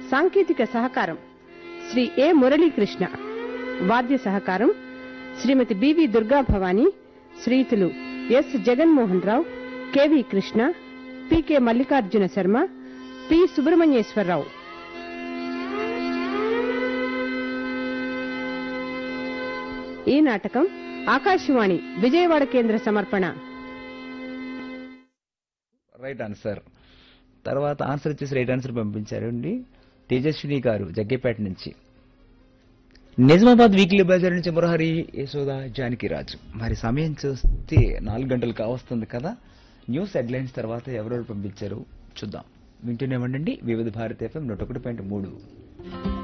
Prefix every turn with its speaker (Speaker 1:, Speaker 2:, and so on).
Speaker 1: సాంకేతిక సహకారం శ్రీ ఏ మురళీకృష్ణ వాద్య సహకారం శ్రీమతి బివి దుర్గా భవానీ శ్రీతులు S Jaganmohan Rao K V Krishna P K Mallikarjuna Sharma P Subrahmanyeswararao ఈ నాటకం ఆకాశవాణి విజయవాడ కేంద్ర సమర్పణ
Speaker 2: రైట్ ఆన్సర్ తర్వాత ఆన్సర్ వచ్చేసి రైట్ ఆన్సర్ పంపించారు అండి తేజస్విని గారు జగ్గేపేట నుంచి నిజామాబాద్ వీక్లీ బజార్ నుంచి మురహరి యశోద జానకి రాజు మరి సమయం చూస్తే నాలుగు గంటలు కావస్తుంది కదా న్యూస్ హెడ్లైన్స్ తర్వాత ఎవరెవరు పంపించారు చూద్దాం వింటూనే ఉండండి వివిధ భారత ఎఫ్ఎం నూట ఒకటి పాయింట్ మూడు